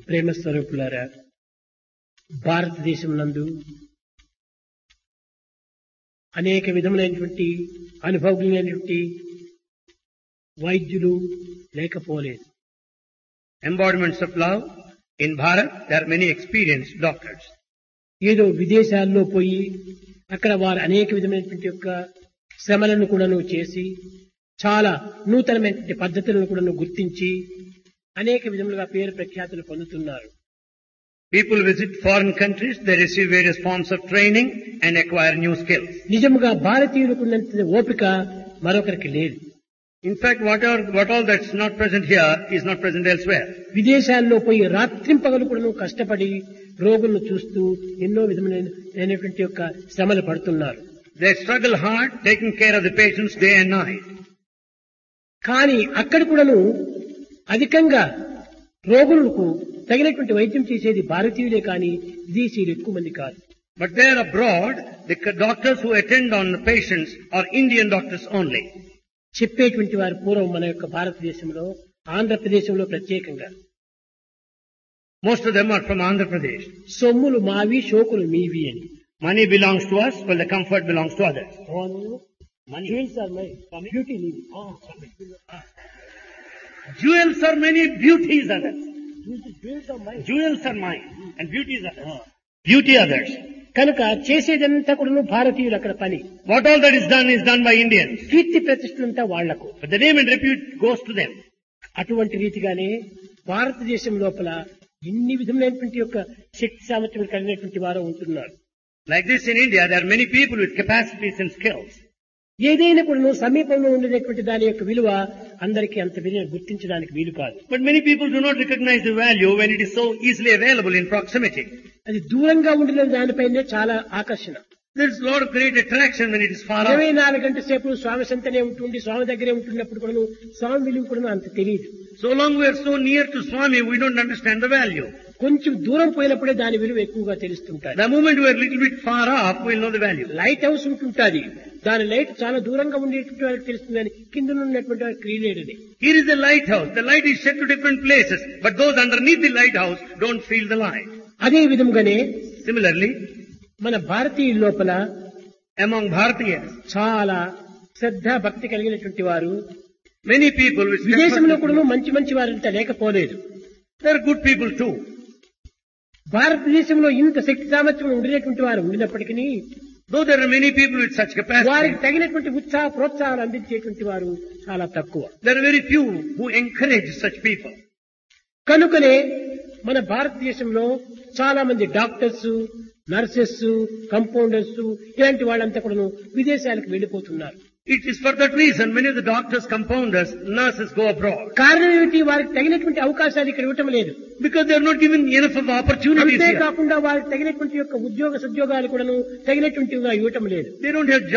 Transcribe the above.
ప్రేమ స్వరూపులారా భారతదేశం నందు అనేక విధములైనటువంటి అనుభవజ్ఞులైనటువంటి వైద్యులు లేకపోలేదు Embodiments of love. In Bharat, there are many experienced doctors. ఏదో విదేశాల్లో పోయి అక్కడ వారు అనేక విధమైనటువంటి యొక్క శ్రమలను కూడాను చేసి చాలా నూతనమైనటువంటి పద్ధతులను కూడాను గుర్తించి అనేక విధములుగా పేరు ప్రఖ్యాతులు పొందుతున్నారు People visit foreign countries, they receive various forms of training and acquire new skills. నిజముగా భారతీయులకు ఉన్నంత ఓపిక మరొకరికి లేదు In fact, what, are, what all that's not present here is not present elsewhere. విదేశాల్లో పోయి రాత్రింపగలు కూడా కష్టపడి రోగులను చూస్తూ ఎన్నో విధమైనటువంటి యొక్క శ్రమలు పడుతున్నారు They struggle hard, taking care of the patients day and night. కానీ అక్కడ కూడాను అధికంగా రోగులకు తగినటువంటి వైద్యం చేసేది భారతీయులే కానీ విదేశీయులు ఎక్కువ మంది కాదు But there abroad, the c- doctors who attend on the patients are Indian doctors only. చెప్పేటువంటి వారు పూర్వం మన యొక్క భారతదేశంలో ఆంధ్రప్రదేశంలో ప్రత్యేకంగా Most of them are from Andhra Pradesh. సొమ్ములు మావి షోకులు మీవి అని Money belongs to us, while the comfort belongs to others. Money. Jewels are mine. Beauty నీది. Jewels are many, beauties others. Jewels are mine. Jewels are mine, and beauties others. Beauty others. కనుక చేసేదంతా కూడా భారతీయులు అక్కడ పని What all that is done is done by Indians. కీర్తి ప్రతిష్టలంతా వాళ్లకు But the name and repute goes to them. అటువంటి రీతిగానే భారతదేశం లోపల ఎన్ని విధములైనటువంటి యొక్క శక్తి సామర్థ్యం కలిగినటువంటి వారు ఉంటున్నారు Like this in India, there are many people with capacities and skills. ఏదైనా కూడా సమీపంలో ఉండేటువంటి దాని యొక్క విలువ అందరికీ అంత విలువ గుర్తించడానికి వీలు కాదు But many people do not recognize the value when it is so easily available in proximity. అది దూరంగా ఉండిన దానిపైనే చాలా ఆకర్షణ There is a lot of great attraction when it is far off. ఇరవై నాలుగు గంటల సేపు స్వామి సంతనే ఉంటుంది స్వామి దగ్గరే ఉంటున్నప్పుడు కూడా స్వామి విలువ కూడా అంత తెలియదు So long we are so near to Swami, we don't understand the value. కొంచెం దూరం పోయినప్పుడే దాని విలువ ఎక్కువగా తెలుస్తుంటారు The moment we are a little bit far off, we'll know the value. Light house ఉంటుంటాది దాని లైట్ చాలా దూరంగా ఉండేటువంటి వాళ్ళకి తెలుస్తుందని కింద ఉన్నటువంటి వారికి క్రియలేడని Here is the lighthouse. The light is shed to different places, but those underneath the lighthouse don't feel the light. అదే విధంగానే Similarly, మన భారతీయుల లోపల among Bharatiyas, చాలా శ్రద్ధ భక్తి కలిగినటువంటి వారు many people with విదేశంలో steadfast- కూడా మంచి మంచి వారంతా లేకపోలేదు there are good people too. భారతదేశంలో ఇంత శక్తి సామర్థ్యం ఉండినటువంటి వారు ఉండినప్పటికీ Though there are many people with such capacity, వారికి తగినటువంటి ఉత్సాహ ప్రోత్సాహాలు అందించేటువంటి వారు చాలా తక్కువ there are very few who encourage such people. కనుకనే మన భారతదేశంలో చాలా మంది డాక్టర్స్ నర్సెస్ కంపౌండర్స్ ఇలాంటి వాళ్ళంతా కూడా విదేశాలకు వెళ్ళిపోతున్నారు It is for that reason many of the doctors, compounders, nurses go abroad. కారణం ఏమిటి వారికి తగినటువంటి అవకాశాలు ఇక్కడ ఇవ్వటం లేదు Because they are not given enough of opportunities here. అంతేకాకుండా వారికి తగినటువంటి యొక్క ఉద్యోగ సద్యోగాలు కూడాను తగినటువంటివిగా ఇవ్వటం లేదు They don't have